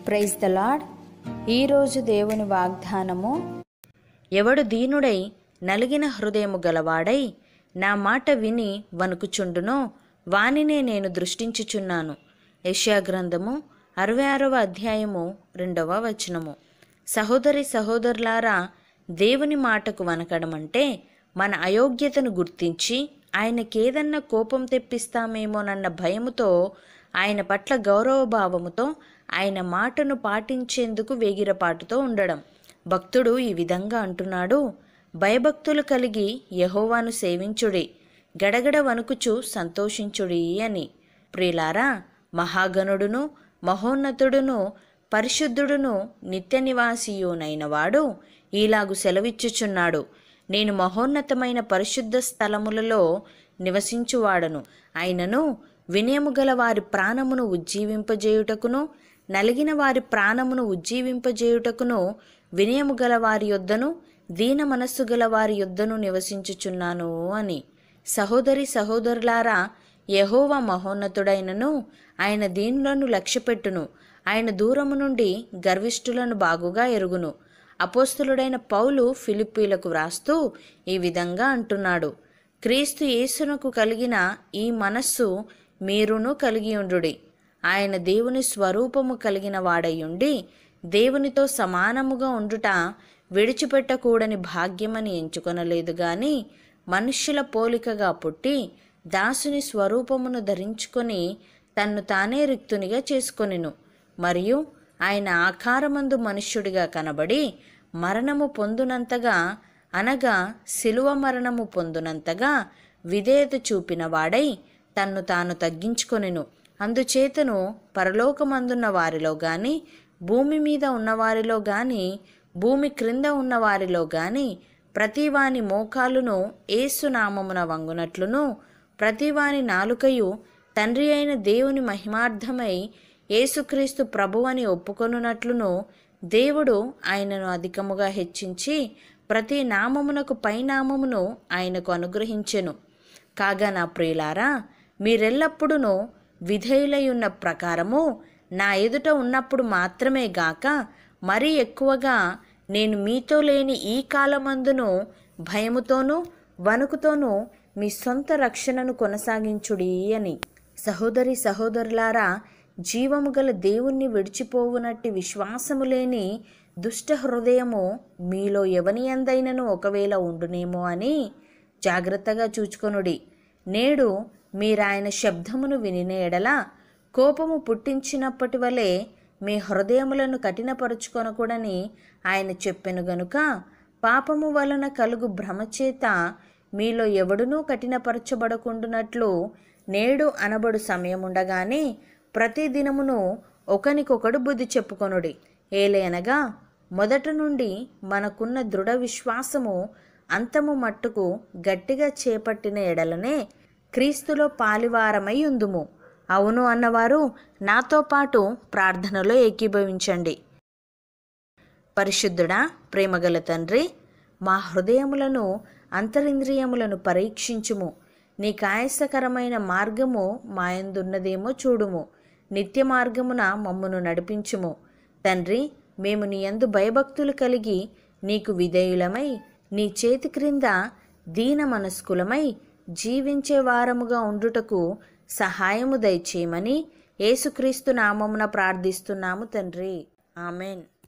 praise the lord ఈరోజు దేవుని వాగ్దానము ఎవడు దీనుడై నలిగిన హృదయము గలవాడై నా మాట విని వణుకుచుండునో వానినే నేను దృష్టించుచున్నాను యెషయా గ్రంథము అరవై ఆరవ అధ్యాయము రెండవ వచనము సహోదరి సహోదరులారా దేవుని మాటకు వనకడమంటే మన అయోగ్యతను గుర్తించి ఆయనకేదన్నా కోపం తెప్పిస్తామేమోనన్న భయముతో ఆయన పట్ల గౌరవభావముతో ఆయన మాటను పాటించేందుకు వేగిరపాటుతో ఉండడం భక్తుడు ఈ విధంగా అంటున్నాడు భయభక్తులు కలిగి యహోవాను సేవించుడి గడగడ వణుకుచు సంతోషించుడి అని ప్రియులారా మహాగణుడును మహోన్నతుడును పరిశుద్ధుడును నిత్య నివాసియునైన వాడు ఈలాగు సెలవిచ్చుచున్నాడు నేను మహోన్నతమైన పరిశుద్ధ స్థలములలో నివసించువాడను అయినను వినయము గల వారి ప్రాణమును ఉజ్జీవింపజేయుటకును నలిగిన వారి ప్రాణమును ఉజ్జీవింపజేయుటకును వినయము గల వారి యొద్దను దీన మనస్సు గల వారి యొద్దను నివసించుచున్నాను అని సహోదరి సహోదరులారా యహోవా మహోన్నతుడైనను ఆయన దీనులను లక్ష్యపెట్టును ఆయన దూరము నుండి గర్విష్ఠులను బాగుగా ఎరుగును అపోస్తులుడైన పౌలు ఫిలిప్పీలకు వ్రాస్తూ ఈ విధంగా అంటున్నాడు క్రీస్తు యేసునకు కలిగిన ఈ మనస్సు మీరును కలిగి ఉండుడి ఆయన దేవుని స్వరూపము కలిగిన వాడయుండి దేవునితో సమానముగా ఉండుట విడిచిపెట్టకూడని భాగ్యమని ఎంచుకొనలేదు గాని మనుష్యుల పోలికగా పుట్టి దాసుని స్వరూపమును ధరించుకొని తన్ను తానే రిక్తునిగా చేసుకొనెను మరియు ఆయన ఆకారమందు మనుష్యుడిగా కనబడి మరణము పొందునంతగా అనగా శిలువ మరణము పొందునంతగా విధేయత చూపిన వాడై తన్ను తాను తగ్గించుకొనెను అందుచేతను పరలోకమందున్న వారిలో గాని భూమి మీద ఉన్నవారిలో గాని భూమి క్రింద ఉన్న వారిలో గాని ప్రతివాని మోకాలును ఏసునామమున వంగునట్లును ప్రతివాని నాలుకయు తండ్రి అయిన దేవుని మహిమార్థమై యేసుక్రీస్తు ప్రభువని ఒప్పుకొనున్నట్లును దేవుడు ఆయనను అధికముగా హెచ్చించి ప్రతి నామమునకు పైనామమును ఆయనకు అనుగ్రహించెను కాగా నా ప్రియులారా మీరెల్లప్పుడూ విధేయులై ఉన్న ప్రకారము నా ఎదుట ఉన్నప్పుడు మాత్రమే గాక మరీ ఎక్కువగా నేను మీతో లేని ఈ కాలమందును భయముతోనూ వణుకుతోనూ మీ సొంత రక్షణను కొనసాగించుడి అని సహోదరి సహోదరులారా జీవము గల దేవుణ్ణి విడిచిపోవునట్టి విశ్వాసము లేని దుష్ట హృదయము మీలో ఎవని అందైనను ఒకవేళ ఉండునేమో అని జాగ్రత్తగా చూచుకొనుడి నేడు మీరాయన శబ్దమును వినిన ఎడల కోపము పుట్టించినప్పటి వలె మీ హృదయములను కఠినపరుచుకొనకూడని ఆయన చెప్పెను గనుక పాపము వలన కలుగు భ్రమచేత మీలో ఎవడునూ కఠినపరచబడకుండునట్లు నేడు అనబడు సమయముండగానే ప్రతి దినమును ఒకనికొకడు బుద్ధి చెప్పుకొనుడి ఏలయనగా మొదట నుండి మనకున్న దృఢ విశ్వాసము అంతము మట్టుకు గట్టిగా చేపట్టిన ఎడలనే క్రీస్తులో పాలివారమై ఉందుము అవును అన్నవారు నాతో పాటు ప్రార్థనలో ఏకీభవించండి పరిశుద్ధుడా ప్రేమగల తండ్రి మా హృదయములను అంతరింద్రియములను పరీక్షించుము నీ కాయసకరమైన మార్గము మాయందున్నదేమో చూడుము నిత్య మార్గమున మమ్మును నడిపించుము తండ్రి మేము నీ యందు భయభక్తులు కలిగి నీకు విధేయులమై నీ చేతి క్రింద దీన మనస్కులమై జీవించే వారముగా ఉండుటకు సహాయము దయచేయమని యేసుక్రీస్తు నామమున ప్రార్థిస్తున్నాము తండ్రి ఆమెన్